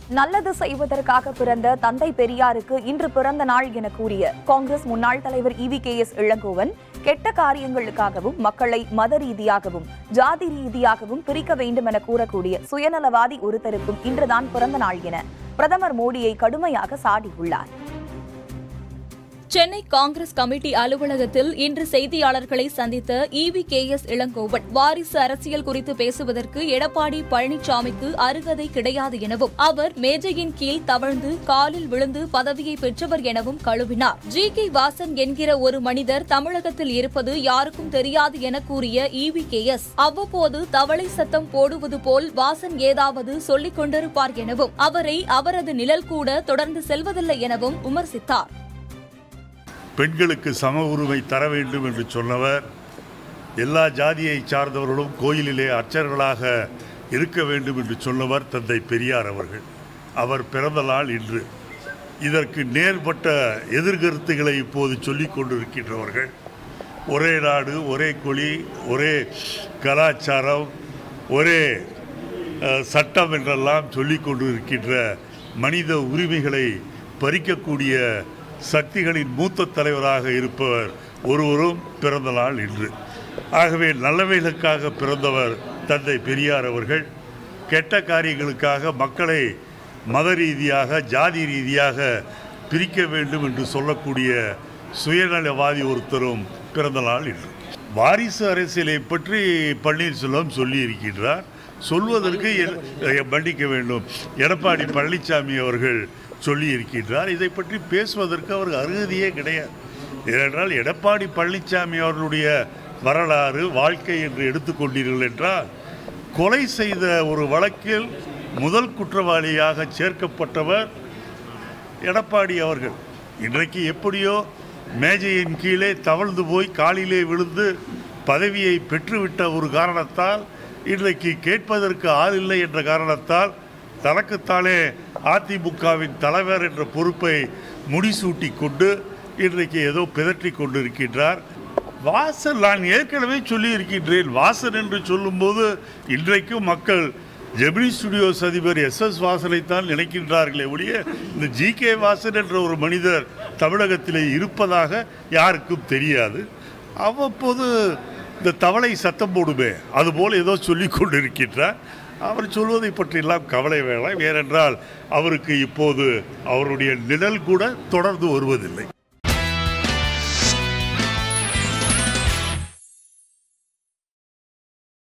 நல்லது செய்வதற்காக பிறந்த தந்தை பெரியாருக்கு இன்று பிறந்த நாள் என கூறிய காங்கிரஸ் முன்னாள் தலைவர் இவி கே எஸ் இளங்கோவன் கெட்ட காரியங்களுக்காகவும் மக்களை மத ரீதியாகவும் ஜாதி ரீதியாகவும் பிரிக்க வேண்டும் என கூறக்கூடிய சுயநலவாதி ஒருத்தருக்கும் இன்றுதான் பிறந்த நாள் என பிரதமர் மோடியை கடுமையாக சாடியுள்ளார் சென்னை காங்கிரஸ் கமிட்டி அலுவலகத்தில் இன்று செய்தியாளர்களை சந்தித்த இவி கே எஸ் இளங்கோவன் வாரிசு அரசியல் குறித்து பேசுவதற்கு எடப்பாடி பழனிசாமிக்கு அருகதை கிடையாது எனவும் அவர் மேஜையின் கீழ் தவழ்ந்து காலில் விழுந்து பதவியை பெற்றவர் எனவும் கழுவினார் ஜி கே வாசன் என்கிற ஒரு மனிதர் தமிழகத்தில் இருப்பது யாருக்கும் தெரியாது என கூறிய இவி கே எஸ் அவ்வப்போது தவளை சத்தம் போடுவது போல் வாசன் ஏதாவது சொல்லிக் கொண்டிருப்பார் எனவும் அவரை அவரது நிழல் கூட தொடர்ந்து செல்வதில்லை எனவும் விமர்சித்தார் பெண்களுக்கு சம உரிமை தர வேண்டும் என்று சொன்னவர் எல்லா ஜாதியை சார்ந்தவர்களும் கோயிலிலே அர்ச்சகர்களாக இருக்க வேண்டும் என்று சொன்னவர் தந்தை பெரியார் அவர்கள் அவர் பிறந்த நாள் இன்று இதற்கு நேர்பட்ட எதிர்கருத்துக்களை இப்போது சொல்லிக் கொண்டிருக்கின்றவர்கள் ஒரே நாடு ஒரே கொடி ஒரே கலாச்சாரம் ஒரே அஹ், சட்டம் என்றெல்லாம் சொல்லிக் கொண்டிருக்கின்ற மனித உரிமைகளை பறிக்கக்கூடிய சக்திகளின் மூத்த தலைவராக இருப்பவர் ஒருவரும் பிறந்த நாள் இன்று ஆகவே நல்லவைகளுக்காக பிறந்தவர் தந்தை பெரியார் அவர்கள் கெட்ட காரியங்களுக்காக மக்களை மத ரீதியாக ஜாதி ரீதியாக பிரிக்க வேண்டும் என்று சொல்லக்கூடிய சுயநலவாதி ஒருத்தரும் பிறந்த நாள் இன்று வாரிசு அரசியலை பற்றி பன்னீர்செல்வம் சொல்லியிருக்கின்றார் சொல்வதற்கு எ- மன்னிக்க வேண்டும் எடப்பாடி பழனிசாமி அவர்கள் சொல்லியிருக்கின்றார் இதை பற்றி பேசுவதற்கு அவருக்கு அருகதையே கிடையாது ஏனென்றால் எடப்பாடி பழனிசாமி அவர்களுடைய வரலாறு வாழ்க்கை என்று எடுத்துக்கொண்டீர்கள் என்றால் கொலை செய்த ஒரு வழக்கில் முதல் குற்றவாளியாக சேர்க்கப்பட்டவர் எடப்பாடி அவர்கள் இன்றைக்கு எப்படியோ மேஜையின் கீழே தவழ்ந்து போய் காலிலே விழுந்து பதவியை பெற்றுவிட்ட ஒரு காரணத்தால் இன்றைக்கு கேட்பதற்கு ஆள் இல்லை என்ற காரணத்தால் தனக்குத்தானே அதிமுகவின் தலைவர் என்ற பொறுப்பை முடிசூட்டி கொண்டு இன்றைக்கு ஏதோ பிதற்றி கொண்டிருக்கின்றார் வாசன் நான் ஏற்கனவே சொல்லி இருக்கின்றேன் வாசன் என்று சொல்லும்போது இன்றைக்கும் மக்கள் ஜெமினி ஸ்டுடியோஸ் அதிபர் எஸ் எஸ் வாசனைத்தான் நினைக்கின்றார்களே ஒழிய இந்த ஜி கே வாசன் என்ற ஒரு மனிதர் தமிழகத்திலே இருப்பதாக யாருக்கும் தெரியாது அவ்வப்போது இந்த தவளை சத்தம் போடுமே அதுபோல் ஏதோ சொல்லிக் கொண்டிருக்கின்றார் அவர் சொல்வதை பற்றியெல்லாம் கவலை வேண்டாம் ஏனென்றால் அவருக்கு இப்போது அவருடைய நிழல் கூட தொடர்ந்து வருவதில்லை